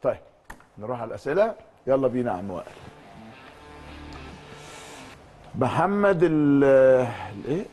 طيب نروح على الاسئله يلا بينا يا عم وائل محمد ال الايه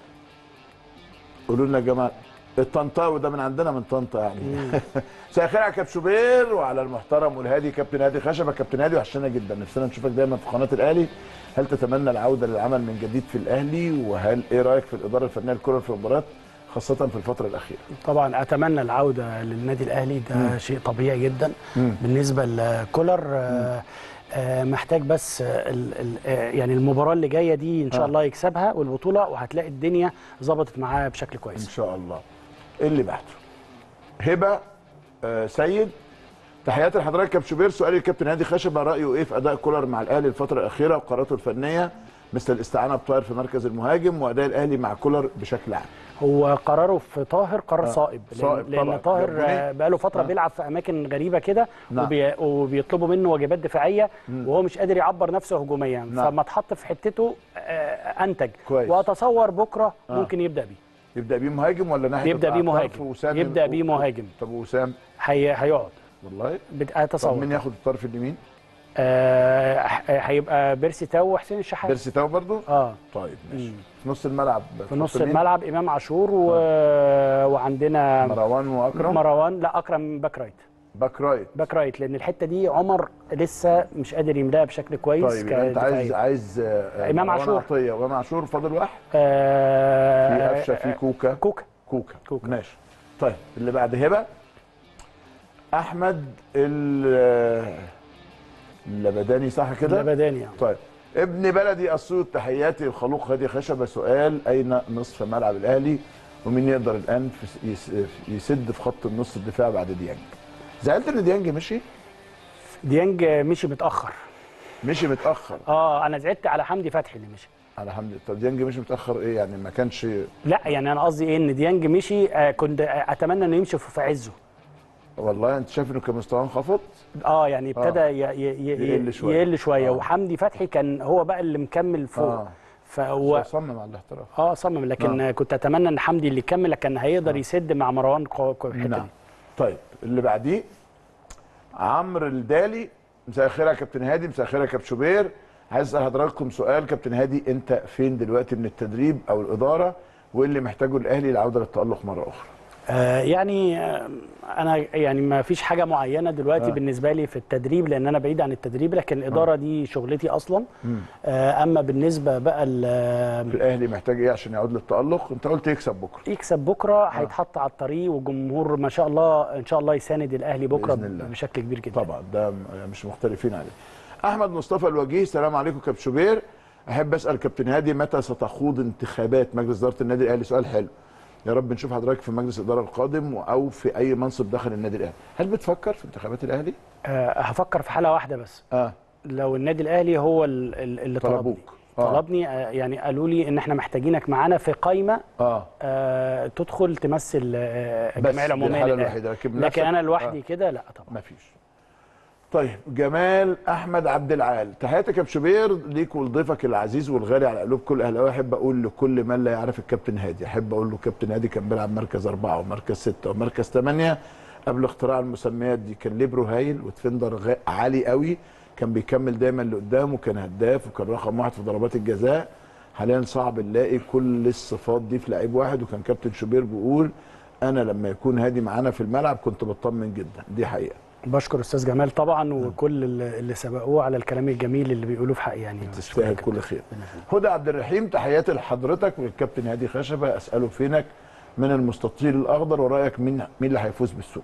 قولوا لنا يا جماعه الطنطاوي ده من عندنا من طنطا يعني مساء الخير على كابتن وعلى المحترم والهادي كابتن هادي خشبه كابتن هادي وحشنا جدا نفسنا نشوفك دايما في قناه الاهلي هل تتمنى العوده للعمل من جديد في الاهلي وهل ايه رايك في الاداره الفنيه لكره في المباريات خاصه في الفتره الاخيره طبعا اتمنى العوده للنادي الاهلي ده مم. شيء طبيعي جدا مم. بالنسبه لكولر آه، آه، محتاج بس آه، ال- ال- آه، يعني المباراه اللي جايه دي ان شاء آه. الله يكسبها والبطوله وهتلاقي الدنيا ظبطت معاه بشكل ان كويس شاء الله إيه اللي بعده هبه آه سيد تحياتي لحضرتك كابتن شوبير سؤالي الكابتن هادي خشبه رايه ايه في اداء كولر مع الاهلي الفتره الاخيره وقراراته الفنيه مثل الاستعانه بطاهر في مركز المهاجم واداء الاهلي مع كولر بشكل عام هو قراره في طاهر قرار آه. صائب لان, صائب لأن طبعاً. طاهر جاب جونين. آه، بقاله فتره آه. بيلعب في اماكن غريبه كده نعم. وبي... وبيطلبوا منه واجبات دفاعيه وهو مش قادر يعبر نفسه هجوميا نعم. فما اتحط في حتته آه، انتج كويس. واتصور بكره آه. ممكن يبدا بيه يبدا بيه مهاجم ولا ناحيه يبدأ بيه الطرف مهاجم. وسام يبدأ بيه مهاجم. طب وسام هي... هيقعد والله بت- طب اتصور مين ياخد الطرف اليمين آه ح- هيبقى بيرسي تاو وحسين الشحات بيرسي تاو برضه اه طيب ماشي مم. في نص الملعب في نص تحط مين؟ الملعب امام عاشور و... وعندنا مروان واكرم مروان لا اكرم باك رايت باك رايت باك رايت لان الحته دي عمر لسه مش قادر يملاها بشكل كويس طيب يبقى انت عايز كدفاعية. عايز آه، إمام مروان عاشور. عطيه وامام عاشور فاضل واحد آه في قفشه في كوكا كوكا كوكا كوكا. ماشي طيب اللي بعد هبه احمد ال اللبداني صح كده لبداني يعني. طيب ابن بلدي اسيوط تحياتي الخلوق هادي خشبه سؤال اين نصف ملعب الاهلي ومين يقدر الان في يس- يسد في خط النص الدفاع بعد ديانج زعلت ان ديانج مشي ديانج مشي متاخر مشي متاخر اه انا زعلت على حمدي فتحي اللي مشي على حمد طب ديانج مشي متاخر ايه يعني ما كانش لا يعني انا قصدي ايه ان ديانج مشي آه كنت اتمنى انه يمشي في في عزه والله انت شايف انه كان مستواه انخفض اه يعني ابتدى آه. ي- ي- ي- يقل شوية. يقل شويه آه. وحمدي فتحي كان هو بقى اللي مكمل فوق آه. فهو هو صمم على الاحتراف اه صمم لكن آه. كنت اتمنى ان حمدي اللي يكمل كان هيقدر يسد مع مروان قو- قو- الحته نعم دي طيب اللي بعديه عمرو الدالي مساء الخير يا كابتن هادي مساء الخير يا كابتن شوبير عايز اسال حضراتكم سؤال كابتن هادي انت فين دلوقتي من التدريب او الاداره وايه اللي محتاجه الاهلي للعوده للتالق مره اخرى آه يعني آه انا يعني ما فيش حاجه معينه دلوقتي آه. آه. بالنسبه لي في التدريب لان انا بعيد عن التدريب لكن الاداره آه. دي شغلتي اصلا مم. آه اما بالنسبه بقى ال- الاهلي محتاج ايه عشان يعود للتالق انت قلت يكسب بكره يكسب بكره هيتحط على الطريق والجمهور ما شاء الله ان شاء الله يساند الاهلي بكره بإذن الله. بشكل كبير جدا طبعا ده م- مش مختلفين عليه احمد مصطفى الوجيه السلام عليكم كابتن شوبير احب اسال كابتن هادي متى ستخوض انتخابات مجلس اداره النادي الاهلي سؤال حلو يا رب نشوف حضرتك في مجلس الاداره القادم او في اي منصب داخل النادي الاهلي هل بتفكر في انتخابات الاهلي آه هفكر في حاله واحده بس اه لو النادي الاهلي هو ال- ال- اللي طلبني طلبوك. آه. طلبني آه يعني قالوا لي ان احنا محتاجينك معانا في قائمه اه آه تدخل تمثل آه بس الجمعيه دي العموميه الحالة للأهلي. الوحيدة، لكن لكن نفسك- انا لوحدي آه. كده لا طبعا مفيش طيب جمال احمد عبد العال تحياتي يا كابتن شوبير ليك ولضيفك العزيز والغالي على قلوب كل اهلاوي احب اقول لكل من لا يعرف الكابتن هادي احب اقول له كابتن هادي كان بيلعب مركز اربعه ومركز سته ومركز ثمانيه قبل اختراع المسميات دي كان ليبرو هايل ودفندر غا- عالي قوي كان بيكمل دايما لقدام وكان هداف وكان رقم واحد في ضربات الجزاء حاليا صعب نلاقي كل الصفات دي في لعيب واحد وكان كابتن شوبير بيقول انا لما يكون هادي معانا في الملعب كنت بطمن جدا دي حقيقه بشكر استاذ جمال طبعا وكل اللي اللي سبقوه على الكلام الجميل اللي بيقولوه في حقي يعني تستاهل كل خير هدى عبد الرحيم تحياتي لحضرتك والكابتن هادي خشبه اساله فينك من المستطيل الاخضر ورايك مين مين اللي هيفوز بالسوبر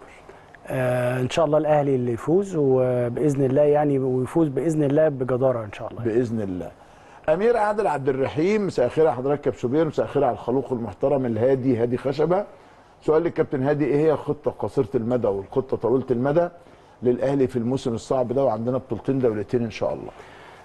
آه ان شاء الله الاهلي اللي يفوز وباذن الله يعني ويفوز باذن الله بجداره ان شاء الله باذن الله امير عادل عبد الرحيم مساء الخير على حضرتك كابتن شوبير مساء الخير على الخلوق المحترم الهادي هادي خشبه سؤال للكابتن هادي ايه هي الخطه قصيره المدى والخطه طويله المدى للاهلي في الموسم الصعب ده وعندنا بطولتين دولتين ان شاء الله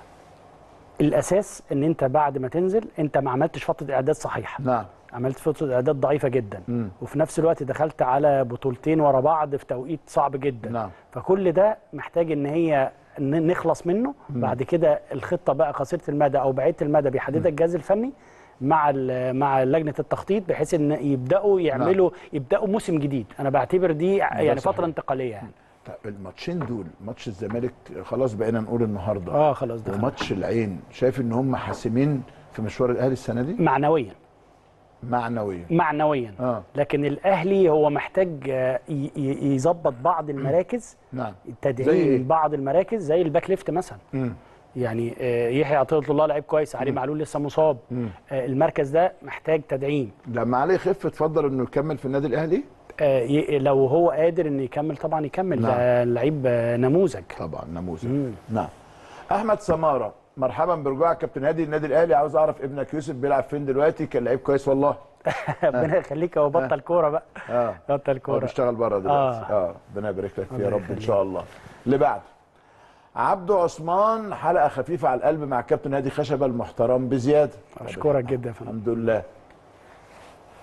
الاساس ان انت بعد ما تنزل انت ما عملتش فتره اعداد صحيحه نعم عملت فتره اعداد ضعيفه جدا مم. وفي نفس الوقت دخلت على بطولتين ورا بعض في توقيت صعب جدا نعم. فكل ده محتاج ان هي ن- نخلص منه بعد كده الخطه بقى قصيره المدى او بعيده المدى بيحددها الجهاز الفني مع ال- مع لجنه التخطيط بحيث ان يبداوا يعملوا يبداوا موسم جديد انا بعتبر دي يعني صحيح. فتره انتقاليه يعني الماتشين دول ماتش الزمالك خلاص بقينا نقول النهارده اه خلاص ده وماتش العين شايف ان هم حاسمين في مشوار الاهلي السنه دي معنويا معنويا معنويا اه لكن الاهلي هو محتاج آه، ي- ي- يظبط بعض المراكز نعم تدعيم زي إيه؟ بعض المراكز زي الباك ليفت مثلا مم. يعني آه، يحيى عطيه الله لعيب كويس علي معلول لسه مصاب مم. آه، المركز ده محتاج تدعيم لما عليه يخف تفضل انه يكمل في النادي الاهلي آه، ي- لو هو قادر انه يكمل طبعا يكمل نعم. ده لعيب آه، نموذج طبعا نموذج مم. نعم احمد سماره مرحبا برجوعك كابتن هادي النادي الاهلي عاوز اعرف ابنك يوسف بيلعب فين دلوقتي كان لعيب كويس والله ربنا يخليك هو بطل كوره بقى اه بطل هو كوره بيشتغل بره دلوقتي آه. اه ربنا يبارك لك فيه الله يا رب ان يخليك. شاء الله اللي بعده عبده عثمان حلقه خفيفه على القلب مع كابتن هادي خشبه المحترم بزياده اشكرك جدا يا فندم الحمد لله